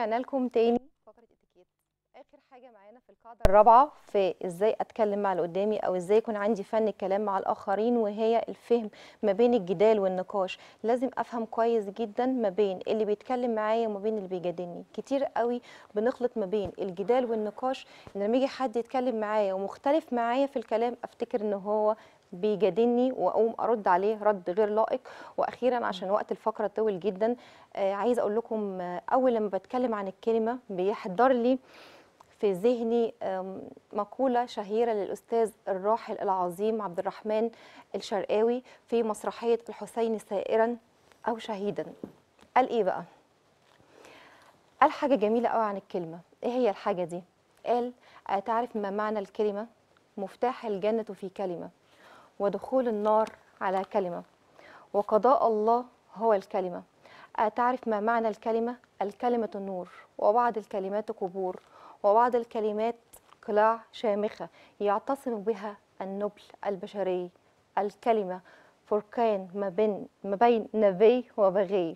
ورجعنا لكم تاني فقرة اتيكيت اخر حاجة معانا في القاعدة الرابعة في ازاي اتكلم مع اللي قدامي او ازاي يكون عندي فن الكلام مع الاخرين وهي الفهم ما بين الجدال والنقاش لازم افهم كويس جدا ما بين اللي بيتكلم معايا وما بين اللي بيجادلني كتير قوي بنخلط ما بين الجدال والنقاش ان لما يجي حد يتكلم معايا ومختلف معايا في الكلام افتكر ان هو بيجادلني واقوم ارد عليه رد غير لائق واخيرا عشان وقت الفقره طويل جدا آه عايزه اقول لكم آه اول لما بتكلم عن الكلمه بيحضر لي في ذهني آم، مقوله شهيره للاستاذ الراحل العظيم عبد الرحمن الشرقاوي في مسرحيه الحسين سائرا او شهيدا قال ايه بقى قال حاجه جميله قوي عن الكلمه ايه هي الحاجه دي قال أتعرف ما معنى الكلمه مفتاح الجنه في كلمه ودخول النار على كلمة وقضاء الله هو الكلمة أتعرف ما معنى الكلمة؟ الكلمة النور وبعض الكلمات قبور وبعض الكلمات قلاع شامخة يعتصم بها النبل البشري الكلمة فرقان ما بين ما بين نبي وبغي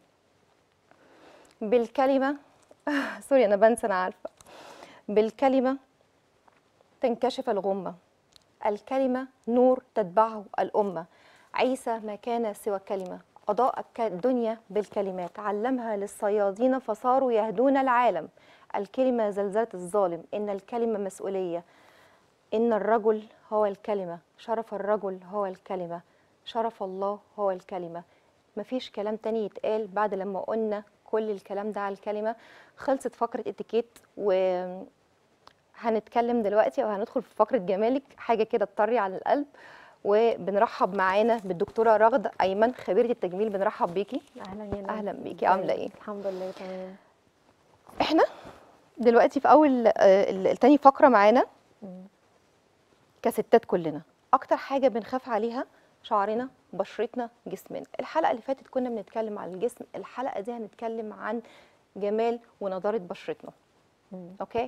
بالكلمة سوري أنا بنسى أنا عارفة بالكلمة تنكشف الغمة الكلمة نور تتبعه الأمة عيسى ما كان سوى كلمة أضاء الدنيا بالكلمات علمها للصيادين فصاروا يهدون العالم الكلمة زلزلة الظالم إن الكلمة مسؤولية إن الرجل هو الكلمة شرف الرجل هو الكلمة شرف الله هو الكلمة مفيش كلام تاني يتقال بعد لما قلنا كل الكلام ده على الكلمة خلصت فقرة اتيكيت و هنتكلم دلوقتي او هندخل في فقره جمالك حاجه كده تطري على القلب وبنرحب معانا بالدكتوره رغد ايمن خبيره التجميل بنرحب بيكي اهلا يا نور. أهلاً بيكي، عاملة إيه؟ الحمد لله تمام احنا دلوقتي في اول آه، ال- التاني فقره معانا مم. كستات كلنا اكتر حاجه بنخاف عليها شعرنا بشرتنا جسمنا الحلقه اللي فاتت كنا بنتكلم عن الجسم الحلقه دي هنتكلم عن جمال ونضاره بشرتنا مم. اوكي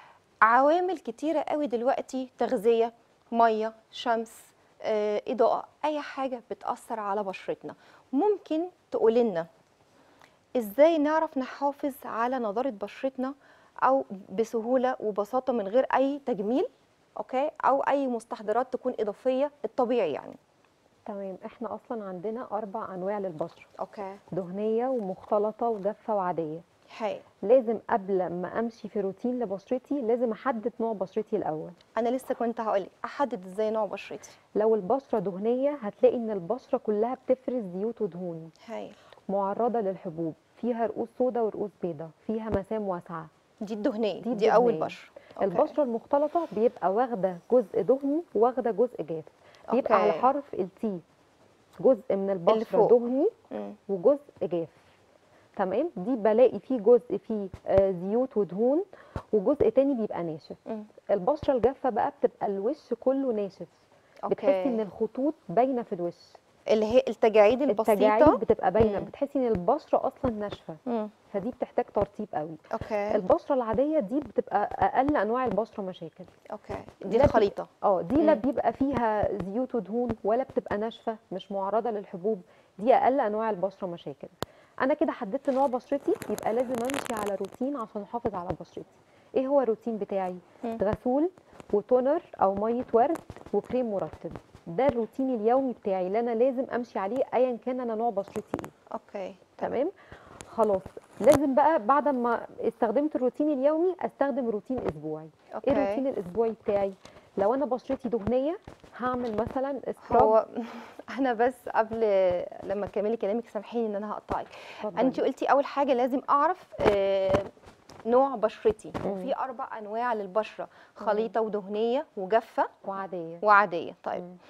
عوامل كتيره قوي دلوقتي تغذيه ميه شمس آه، اضاءه اي حاجه بتاثر على بشرتنا ممكن تقول لنا ازاي نعرف نحافظ على نضاره بشرتنا او بسهوله وبساطه من غير اي تجميل اوكي او اي مستحضرات تكون اضافيه الطبيعي يعني تمام احنا اصلا عندنا اربع انواع للبشره اوكي دهنيه ومختلطه وجافه وعاديه حقيقي لازم قبل ما امشي في روتين لبشرتي لازم احدد نوع بشرتي الاول انا لسه كنت هقولك احدد ازاي نوع بشرتي لو البشره دهنيه هتلاقي ان البشره كلها بتفرز زيوت ودهون هاي معرضه للحبوب فيها رؤوس سودا ورؤوس بيضاء فيها مسام واسعه دي الدهنيه دي دي, اول الدهنية. بشره أوكي. البشره المختلطه بيبقى واخده جزء دهني واخده جزء جاف بيبقى أوكي. على حرف التي جزء من البشره فوق. دهني مم. وجزء جاف تمام دي بلاقي فيه جزء فيه آه، زيوت ودهون وجزء تاني بيبقى ناشف مم. البشره الجافه بقى بتبقى الوش كله ناشف بتحسي ان اوكي الخطوط باينه في الوش اللي هي التجاعيد التجاعيد البسيطه بتبقى باينه مم. بتحسي ان البشره اصلا ناشفه مم. فدي بتحتاج ترطيب قوي اوكي البشره العاديه دي بتبقى اقل انواع البشره مشاكل اوكي دي لا بي- الخليطه اه دي لا مم. بيبقى فيها زيوت ودهون ولا بتبقى ناشفه مش معرضه للحبوب دي اقل انواع البشره مشاكل انا كده حددت نوع بشرتي يبقى لازم امشي على روتين عشان احافظ على بشرتي ايه هو الروتين بتاعي مم. غسول وتونر او ميه ورد وكريم مرطب ده الروتين اليومي بتاعي اللي انا لازم امشي عليه ايا كان انا نوع بشرتي ايه اوكي تمام خلاص لازم بقى بعد ما استخدمت الروتين اليومي استخدم روتين اسبوعي اوكي ايه الروتين الاسبوعي بتاعي لو انا بشرتي دهنيه هعمل مثلا سكراب هو انا بس قبل لما تكملي كلامك سامحيني ان انا هقطعك اتفضلي. انت قلتي اول حاجه لازم اعرف آه، نوع بشرتي مم. وفي اربع انواع للبشره خليطه ودهنيه وجافه وعاديه وعاديه طيب مم.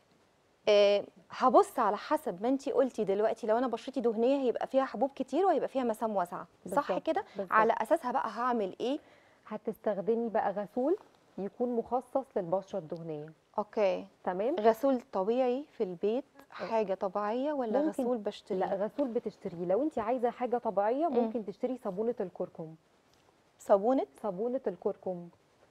آه، هبص على حسب ما انت قلتي دلوقتي لو انا بشرتي دهنيه هيبقى فيها حبوب كتير وهيبقى فيها مسام واسعه صح بالظبط، كده بالظبط. على اساسها بقى هعمل ايه هتستخدمي بقى غسول يكون مخصص للبشره الدهنيه اوكي تمام غسول طبيعي في البيت حاجه طبيعيه ولا ممكن- غسول بشتريه لا غسول بتشتريه لو انت عايزه حاجه طبيعيه مم. ممكن تشتري صابونه الكركم صابونه صابونه الكركم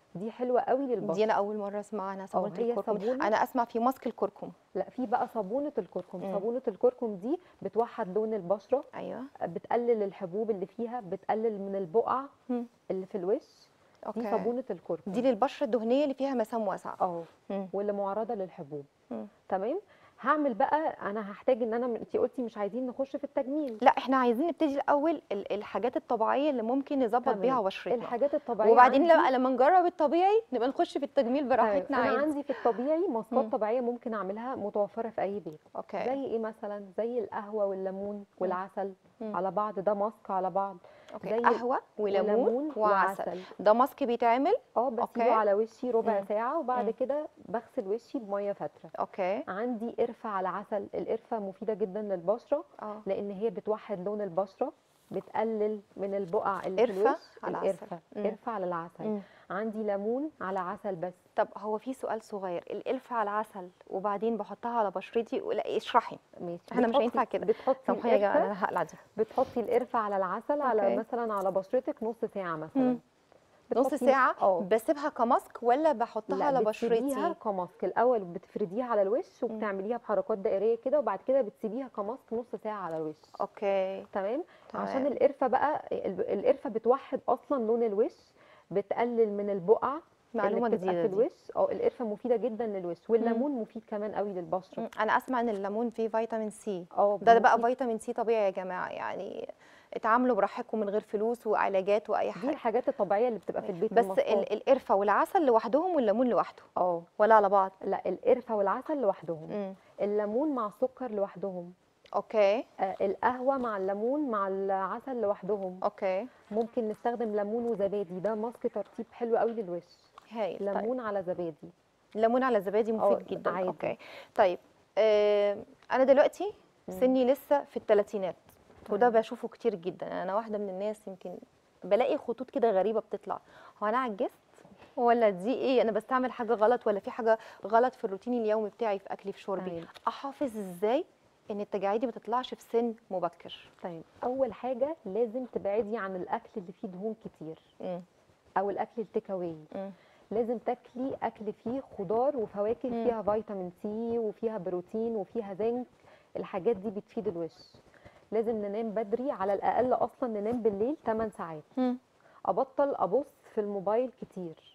دي حلوه قوي للبشره دي انا اول مره اسمع عنها صابونه هي الكركم صابونة. انا اسمع في ماسك الكركم لا في بقى صابونه الكركم مم. صابونه الكركم دي بتوحد لون البشره ايوه بتقلل الحبوب اللي فيها بتقلل من البقع مم. اللي في الوش دي اوكي صابونه الكركم دي للبشره الدهنيه اللي فيها مسام واسعه اه مم. واللي معرضه للحبوب مم. تمام هعمل بقى انا هحتاج ان انا انت قلتي مش عايزين نخش في التجميل لا احنا عايزين نبتدي الاول ال- الحاجات الطبيعيه اللي ممكن نظبط تمام. بيها بشرتنا الحاجات الطبيعيه وبعدين عندي- لما لما نجرب الطبيعي نبقى نخش في التجميل براحتنا انا عادي عندي في الطبيعي ماسكات مم. طبيعيه ممكن اعملها متوفره في اي بيت اوكي زي ايه مثلا زي القهوه والليمون والعسل مم. على بعض ده ماسك على بعض اوكي زي قهوه وليمون وعسل ده ماسك بيتعمل اه بسيبه أوكي. على وشي ربع مم. ساعه وبعد مم. كده بغسل وشي بميه فتره اوكي عندي قرفه على عسل القرفه مفيده جدا للبشره اه لان هي بتوحد لون البشره بتقلل من البقع اللي في قرفة الوش على عسل. القرفه مم. قرفه على العسل مم. عندي ليمون على عسل بس طب هو في سؤال صغير القرفه على العسل وبعدين بحطها على بشرتي لا اشرحي ماشي إحنا مش بتحطي- هينفع كده. بتحطي سامحوني يا جماعه القرفه انا هقلع دي بتحطي القرفه على العسل على أوكي. مثلا على بشرتك نص ساعه مثلا مم. نص بتحطي- ساعه اه بسيبها كماسك ولا بحطها لا على بتسيبيها بشرتي كماسك الاول بتفرديها على الوش وبتعمليها بحركات دائريه كده وبعد كده بتسيبيها كماسك نص ساعه على الوش اوكي تمام تمام. عشان القرفه بقى ال- القرفه بتوحد اصلا لون الوش بتقلل من البقع معلومه اللي بتبقى جديده في دي الوش اه القرفه مفيده جدا للوش والليمون مفيد كمان قوي للبشره مم. انا اسمع ان الليمون فيه فيتامين سي اه ده بقى مفيد. فيتامين سي طبيعي يا جماعه يعني اتعاملوا براحتكم من غير فلوس وعلاجات واي دي حاجه الحاجات الطبيعيه اللي بتبقى في البيت بس المصفات. ال- القرفه والعسل لوحدهم والليمون لوحده اه ولا على بعض لا القرفه والعسل لوحدهم مم. الليمون مع السكر لوحدهم اوكي آه القهوه مع الليمون مع العسل لوحدهم اوكي ممكن نستخدم ليمون وزبادي ده ماسك ترطيب حلو قوي للوش هايل طيب. ليمون على زبادي الليمون على زبادي اه، مفيد جدا عادي. اوكي طيب آه انا دلوقتي مم. سني لسه في الثلاثينات وده تمام. بشوفه كتير جدا انا واحده من الناس يمكن بلاقي خطوط كده غريبه بتطلع هو انا عجزت ولا دي ايه انا بستعمل حاجه غلط ولا في حاجه غلط في الروتين اليومي بتاعي في اكلي في شربي تمام. احافظ ازاي ان التجاعيد ما تطلعش في سن مبكر طيب اول حاجه لازم تبعدي عن الاكل اللي فيه دهون كتير مم. او الاكل التيك اواي مم. لازم تاكلي اكل فيه خضار وفواكه مم. فيها فيتامين سي وفيها بروتين وفيها زنك الحاجات دي بتفيد الوش لازم ننام بدري على الاقل اصلا ننام بالليل 8 ساعات مم. ابطل ابص في الموبايل كتير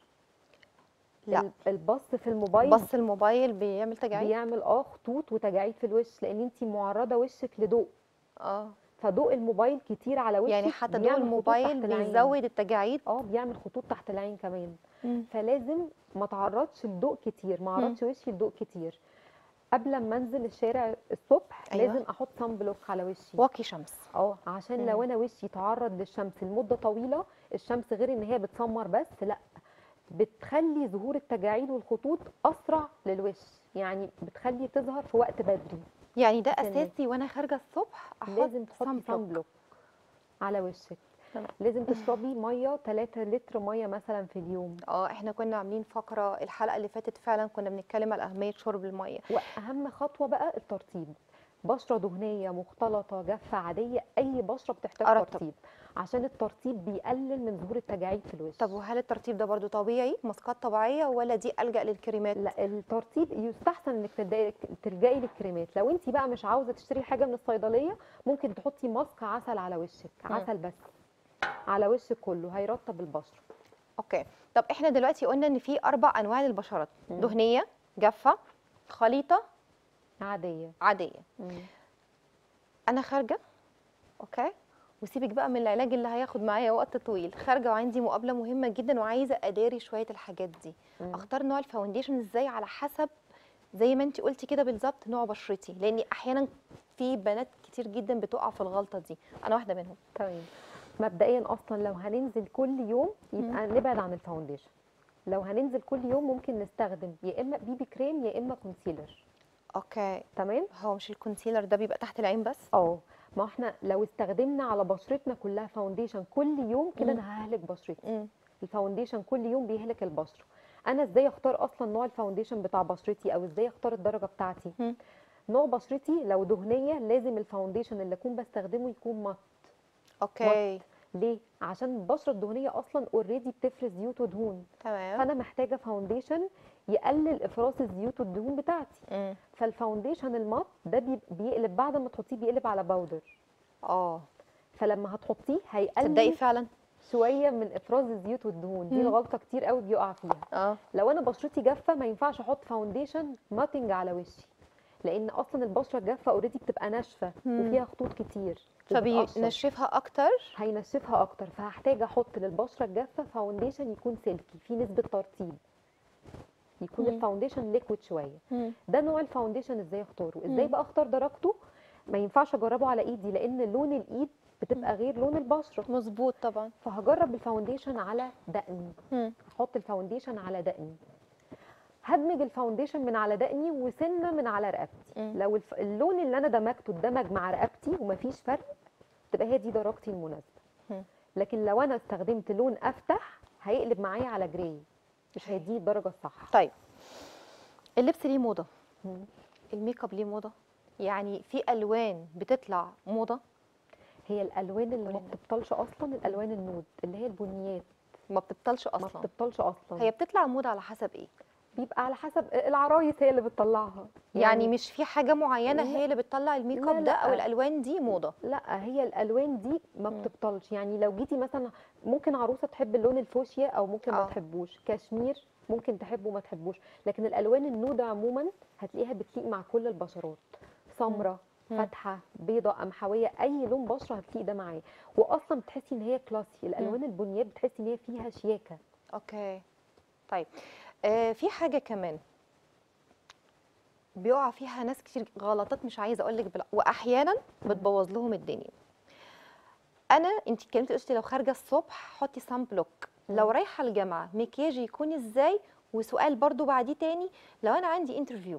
لا. ال- البص في الموبايل بص الموبايل بيعمل تجاعيد بيعمل اه خطوط وتجاعيد في الوش لان انت معرضه وشك لضوء اه فضوء الموبايل كتير على وشك يعني حتى ضوء بيعمل خطوط الموبايل تحت العين. بيزود التجاعيد اه بيعمل خطوط تحت العين كمان مم. فلازم ما تعرضش لضوء كتير ما اعرضش وشي لضوء كتير قبل ما انزل الشارع الصبح أيوة. لازم احط صن بلوك على وشي واقي شمس اه عشان مم. لو انا وشي تعرض للشمس لمده طويله الشمس غير ان هي بتسمر بس لا بتخلي ظهور التجاعيد والخطوط اسرع للوش يعني بتخلي تظهر في وقت بدري يعني ده عشان اساسي وانا خارجه الصبح احط لازم تحطي صن صن بلوك على وشك تمام. لازم تشربي ميه 3 لتر ميه مثلا في اليوم اه احنا كنا عاملين فقره الحلقه اللي فاتت فعلا كنا بنتكلم على اهميه شرب الميه واهم خطوه بقى الترطيب بشره دهنيه مختلطه جافه عاديه اي بشره بتحتاج أرطب. ترطيب عشان الترطيب بيقلل من ظهور التجاعيد في الوش طب وهل الترطيب ده برضو طبيعي ماسكات طبيعيه ولا دي الجا للكريمات لا الترطيب يستحسن انك تلجئي تلجئي للكريمات لو انت بقى مش عاوزه تشتري حاجه من الصيدليه ممكن تحطي ماسك عسل على وشك مم. عسل بس على وشك كله هيرطب البشره اوكي طب احنا دلوقتي قلنا ان في اربع انواع للبشرات مم. دهنيه جافه خليطه عاديه عاديه مم. انا خارجه اوكي وسيبك بقى من العلاج اللي هياخد معايا وقت طويل خارجه وعندي مقابله مهمه جدا وعايزه اداري شويه الحاجات دي مم. اختار نوع الفاونديشن ازاي على حسب زي ما انت قلتي كده بالظبط نوع بشرتي لاني احيانا في بنات كتير جدا بتقع في الغلطه دي انا واحده منهم تمام مبدئيا اصلا لو هننزل كل يوم يبقى نبعد عن الفاونديشن لو هننزل كل يوم ممكن نستخدم يا اما بيبي كريم يا اما كونسيلر اوكي تمام هو مش الكونسيلر ده بيبقى تحت العين بس اه ما احنا لو استخدمنا على بشرتنا كلها فاونديشن كل يوم كده مم. انا ههلك بشرتي امم الفاونديشن كل يوم بيهلك البشره انا ازاي اختار اصلا نوع الفاونديشن بتاع بشرتي او ازاي اختار الدرجه بتاعتي مم. نوع بشرتي لو دهنيه لازم الفاونديشن اللي اكون بستخدمه يكون مط اوكي ليه عشان البشره الدهنيه اصلا اوريدي بتفرز زيوت ودهون تمام فانا محتاجه فاونديشن يقلل افراز الزيوت والدهون بتاعتي مم. فالفاونديشن المط ده بي- بيقلب بعد ما تحطيه بيقلب على باودر اه فلما هتحطيه تصدقي هيقلل فعلا شويه من افراز الزيوت والدهون دي مم. الغلطه كتير قوي بيقع فيها اه لو انا بشرتي جافه ما ينفعش احط فاونديشن ماتنج على وشي لان اصلا البشره الجافه اوريدي بتبقى ناشفه مم. وفيها خطوط كتير وبتقشر. فبينشفها اكتر هينشفها اكتر فهحتاج احط للبشره الجافه فاونديشن يكون سيلكي فيه نسبه ترطيب يكون مم. الفاونديشن ليكويد شويه مم. ده نوع الفاونديشن ازاي اختاره ازاي مم. بقى اختار درجته ما ينفعش اجربه على ايدي لان لون الايد بتبقى غير لون البشره مظبوط طبعا فهجرب الفاونديشن على دقني مم. احط الفاونديشن على دقني هدمج الفاونديشن من على دقني وسنه من على رقبتي مم. لو الف... اللون اللي انا دمجته اتدمج مع رقبتي ومفيش فرق تبقى هي دي درجتي المناسبه مم. لكن لو انا استخدمت لون افتح هيقلب معايا على جراي مش هيديني الدرجه الصح طيب اللبس ليه موضه مم. الميك اب ليه موضه يعني في الوان بتطلع موضه هي الالوان اللي ما قولي لنا. بتبطلش اصلا الالوان النود اللي هي البنيات ما بتبطلش ما اصلا بتبطلش اصلا هي بتطلع موضه على حسب ايه بيبقى على حسب العرايس هي اللي بتطلعها يعني مش في حاجه معينه لا. هي اللي بتطلع الميك لا، اب ده لا. او الالوان دي موضه لا هي الالوان دي ما مم. بتبطلش يعني لو جيتي مثلا ممكن عروسه تحب اللون الفوشيا او ممكن ما آه. تحبوش كشمير ممكن تحبه وما تحبوش لكن الالوان النودة عموما هتلاقيها بتليق مع كل البشرات سمراء مم. فاتحه بيضة قمحويه اي لون بشره هتلاقي ده معاه واصلا بتحسي ان هي كلاسي الالوان البنيات بتحسي ان هي فيها شياكه اوكي طيب آه في حاجه كمان بيقع فيها ناس كتير غلطات مش عايزه اقول لك بلا... واحيانا بتبوظ لهم الدنيا انا انت اتكلمتي قلتي لو خارجه الصبح حطي سان بلوك لو مم. رايحه الجامعه مكياجي يكون ازاي وسؤال برضو بعديه تاني لو انا عندي انترفيو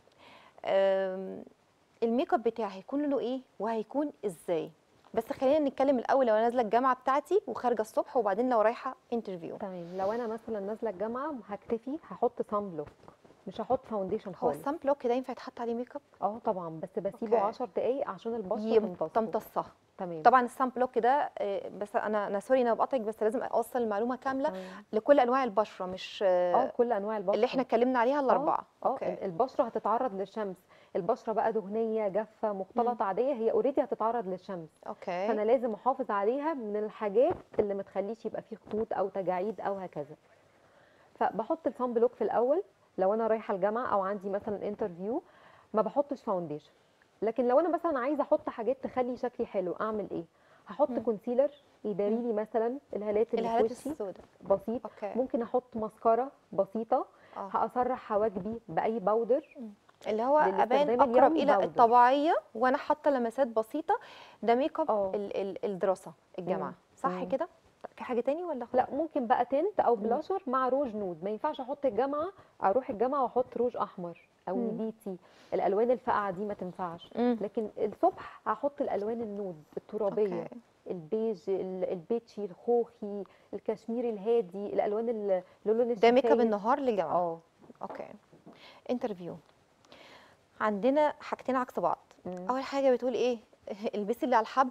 الميك اب بتاعي هيكون لونه ايه وهيكون ازاي بس خلينا نتكلم الاول لو انا نازله الجامعه بتاعتي وخارجه الصبح وبعدين لو رايحه انترفيو تمام لو انا مثلا نازله الجامعه هكتفي هحط سان بلوك مش هحط فاونديشن هو خالص السان بلوك ده ينفع يتحط عليه ميك اب اه طبعا بس بسيبه أوكي. 10 دقايق عشان البشره يم- تمتصه تمتصها تمام طبعا السان بلوك ده آه، بس انا انا سوري انا بقطعك بس لازم اوصل المعلومه كامله تمام. لكل انواع البشره مش اه آه، كل انواع البشره اللي احنا اتكلمنا عليها الاربعه اه ال- البشره هتتعرض للشمس البشره بقى دهنيه جافه مختلطه عاديه هي اوريدي هتتعرض للشمس اوكي فانا لازم احافظ عليها من الحاجات اللي ما تخليش يبقى فيه خطوط او تجاعيد او هكذا فبحط الصن بلوك في الاول لو انا رايحه الجامعه او عندي مثلا انترفيو ما بحطش فاونديشن لكن لو انا مثلا عايزه احط حاجات تخلي شكلي حلو اعمل ايه هحط مم. كونسيلر يداري لي مثلا الهالات اللي في الهالات وشي السوداء بسيط اوكي ممكن احط ماسكارا بسيطه اه هاسرح حواجبي باي باودر اللي هو ابان للاستخدام اقرب اليومي الى باودر. الطبيعيه وانا حاطه لمسات بسيطه ده ميك اب اه. ال- ال- الدراسه الجامعه مم. صح مم. كده في حاجه تاني ولا خلاص؟ لا ممكن بقى تنت او مم. بلاشر مع روج نود ما ينفعش احط الجامعه اروح الجامعه واحط روج احمر او مم. نبيتي الالوان الفاقعه دي ما تنفعش مم. لكن الصبح هحط الالوان النود الترابيه اوكي البيج ال- البيتشي الخوخي الكشميري الهادي الالوان ال- اللون ده ميك اب الشفايف. النهار للجامعه اه اوكي انترفيو عندنا حاجتين عكس بعض مم. اول حاجه بتقول ايه البسي اللي على الحبل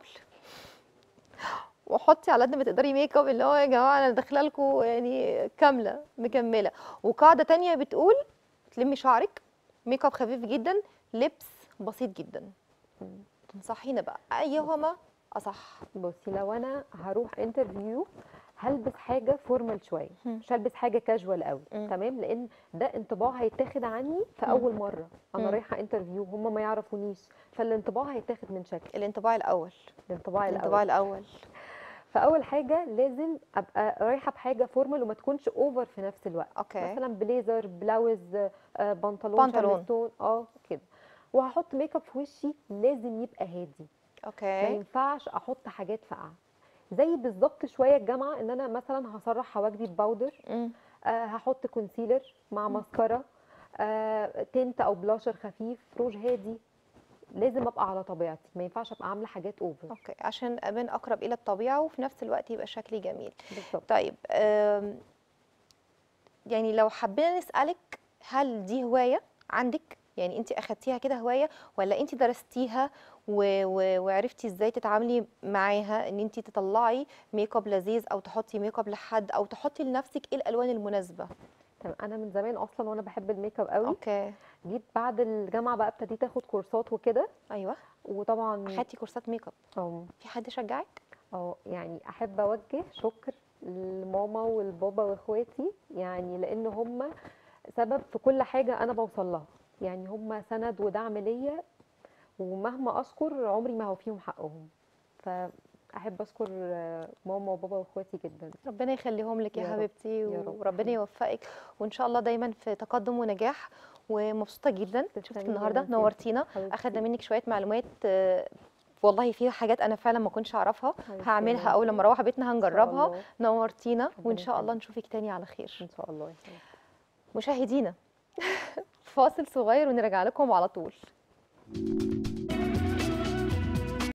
وحطي على قد ما تقدري ميك اب اللي هو يا جماعه انا داخله لكم يعني كامله مكمله وقاعده تانية بتقول تلمي شعرك ميك اب خفيف جدا لبس بسيط جدا مم. تنصحينا بقى ايهما اصح بصي لو انا هروح انترفيو هلبس حاجه فورمال شويه مم. مش هلبس حاجه كاجوال قوي مم. تمام لان ده انطباع هيتاخد عني في مم. اول مره انا مم. رايحه انترفيو هم ما يعرفونيش فالانطباع هيتاخد من شكلي الانطباع الاول الانطباع الانطباع الاول الاول فاول حاجه لازم ابقى رايحه بحاجه فورمال وما تكونش اوفر في نفس الوقت اوكي مثلا بليزر بلاوز آه، بنطلون بنطلون. شارلستون اه كده وهحط ميك اب في وشي لازم يبقى هادي ما اوكي ينفعش احط حاجات فاقعه زي بالظبط شويه الجامعه ان انا مثلا هسرح حواجبي بباودر مم. آه هحط كونسيلر مع ماسكارا آه تنت او بلاشر خفيف روج هادي لازم ابقى على طبيعتي ما ينفعش ابقى عامله حاجات اوفر اوكي عشان ابان اقرب الى الطبيعه وفي نفس الوقت يبقى شكلي جميل بالظبط طيب أم، يعني لو حبينا نسألك هل دي هواية عندك؟ يعني انت اخدتيها كده هواية ولا انت درستيها و... و... وعرفتي ازاي تتعاملي معاها ان انت تطلعي ميك اب لذيذ او تحطي ميك اب لحد او تحطي لنفسك ايه الالوان المناسبه تمام انا من زمان اصلا وانا بحب الميك اب قوي اوكي جيت بعد الجامعه بقى ابتديت اخد كورسات وكده ايوه وطبعا اخدتي كورسات ميك اب اه في حد شجعك اه يعني احب اوجه شكر لماما والبابا واخواتي يعني لان هم سبب في كل حاجه انا بوصل لها يعني هم سند ودعم ليا ومهما اذكر عمري ما هوفيهم حقهم فاحب اذكر آه، ماما وبابا واخواتي جدا ربنا يخليهم لك يا, يا رب، حبيبتي يا رب. وربنا يوفقك وان شاء الله دايما في تقدم ونجاح ومبسوطه جدا تسلمي شفتك يا النهارده نانسي. نورتينا حبيبتي. اخدنا منك شويه معلومات آه، والله في حاجات انا فعلا ما كنتش اعرفها حبيبتي يا هعملها اول نانسي. لما اروح بيتنا إن شاء هنجربها الله. نورتينا ربنا وان شاء الله يخليك. نشوفك تاني على خير ان شاء الله يا حبيبتي. مشاهدينا فاصل صغير ونرجع لكم على طول